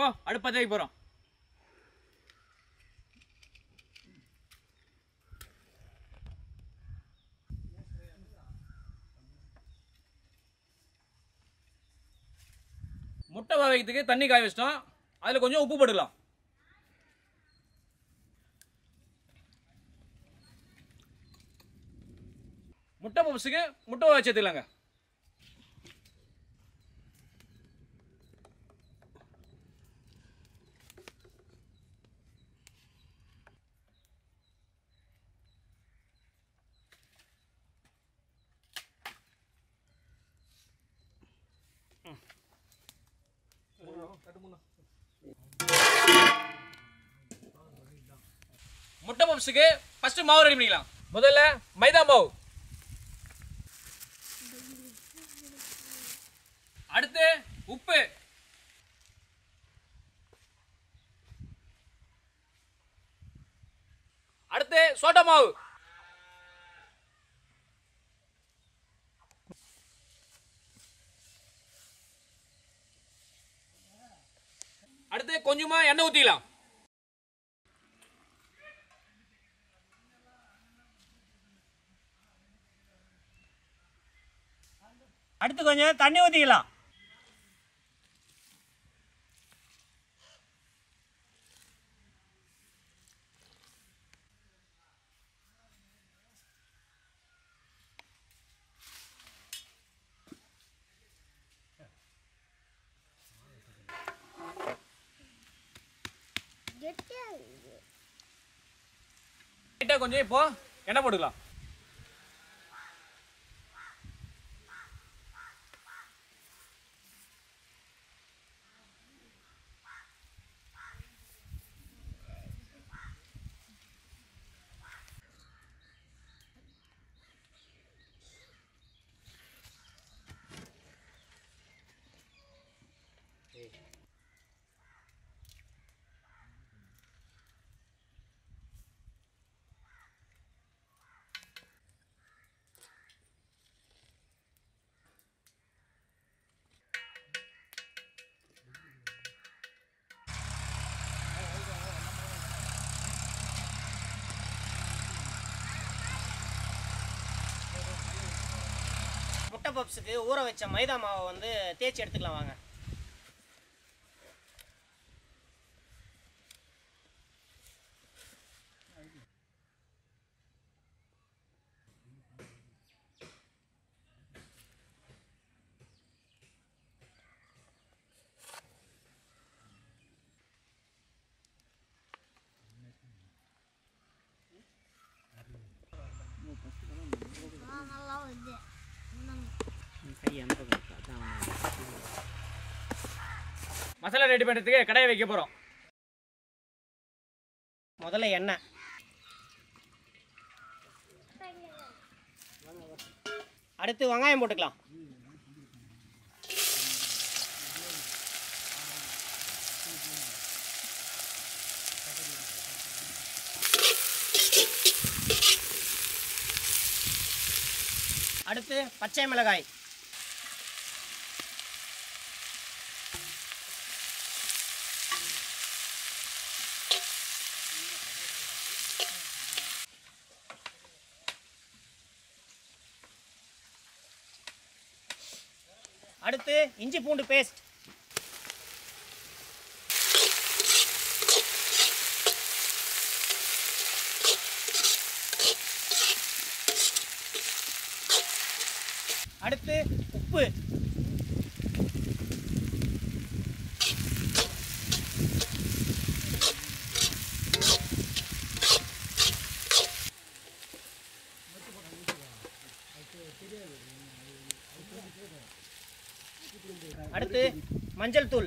இப்போ அடுப்பு பற்ற வைக்க போகிறோம் முட்டை வேக வைக்கிறதுக்கு தண்ணி காய வச்சிட்டோம் அதில் கொஞ்சம் உப்பு போட்டுக்கலாம் முட்டை பப்ஸுக்கு முட்டை வேக வச்சு எடுத்துக்கலாங்க முட்டை பப்ஸுக்கு ஃபர்ஸ்ட் மாவு ரெடி பண்ணிக்கலாம் முதல்ல மைதா மாவு அடுத்து உப்பு அடுத்து சோடா மாவு அடுத்து கொஞ்சமா எண்ணெய் ஊத்திக்கலாம் அடுத்து கொஞ்சம் தண்ணி ஊற்றிக்கலாம் லைட்டா கொஞ்சம் இப்போ எண்ணெய் போட்டுக்கலாம் முட்டை பப்ஸுக்கு ஊற வச்ச மைதா மாவை வந்து தேய்ச்சி எடுத்துக்கலாம் வாங்க மசாலா ரெடி பண்ணுறதுக்கு கடாயை வைக்க போகிறோம் முதல்ல எண்ணெய் அடுத்து வெங்காயம் போட்டுக்கலாம் அடுத்து பச்சை மிளகாய் அடுத்து இஞ்சி பூண்டு பேஸ்ட் அடுத்து உப்பு அடுத்து மஞ்சள் தூள்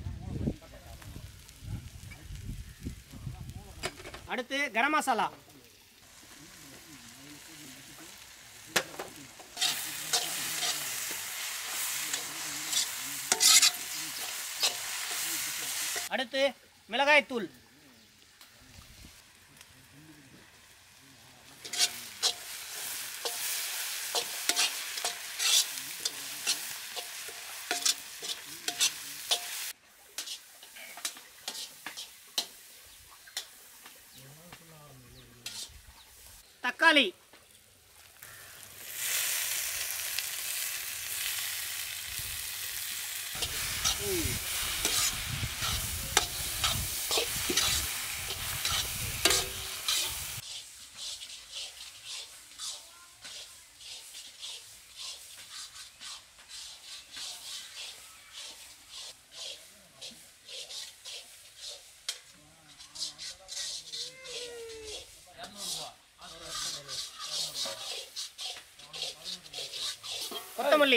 அடுத்து கரம் மசாலா அடுத்து மிளகாய் தூள் கொத்தமல்லி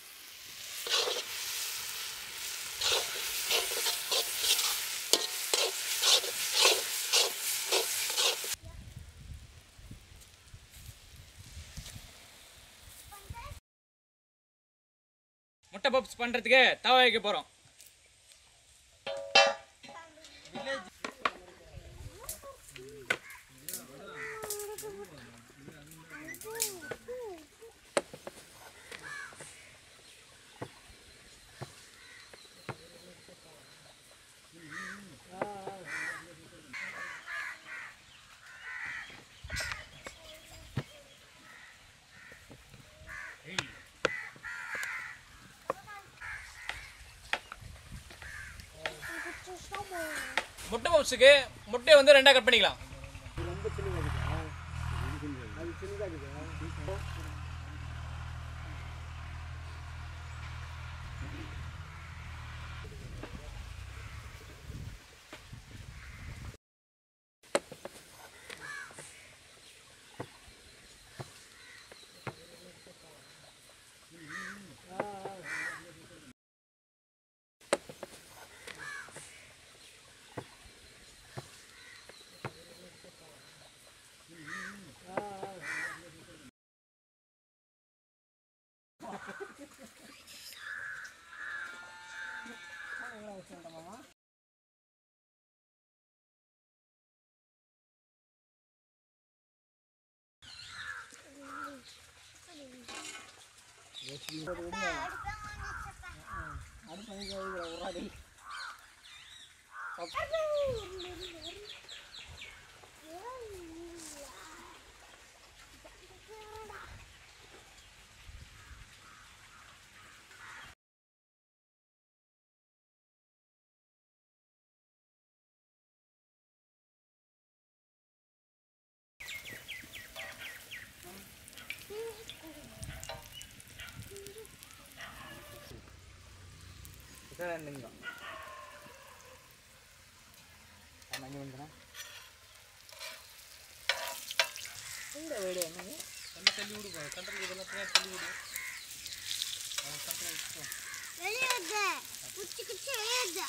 முட்டை பப்ஸ் பண்றதுக்கு தவா வைக்க போறோம் முட்டை பப்ஸுக்கு முட்டையை வந்து ரெண்டா கட் பண்ணிக்கலாம் வெளியேது குச்சி குச்சி வெளியேது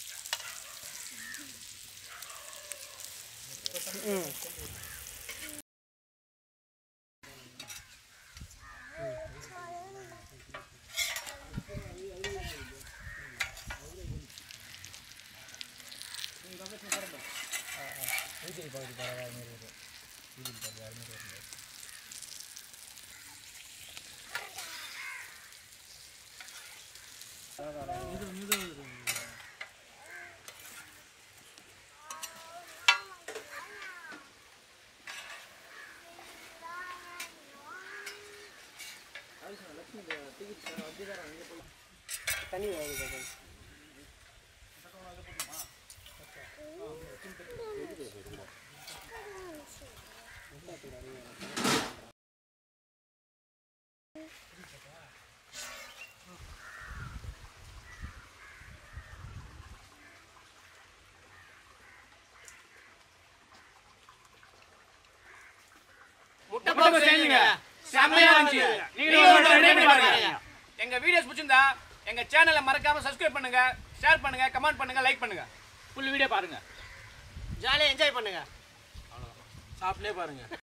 முட்டை பப்ஸ் செஞ்சுங்க செம்மையா இருந்துச்சு நீங்களும் ஒரு try பண்ணி பாருங்க எங்க வீடியோஸ் பிடிச்சிருந்தா எங்க சேனலை மறக்காம சப்ஸ்கிரைப் பண்ணுங்க ஷேர் பண்ணுங்க கமெண்ட் பண்ணுங்க லைக் பண்ணுங்க ஃபுல் வீடியோ பாருங்க ஜாலியாக என்ஜாய் பண்ணுங்க சாப்பிட்டே பாருங்க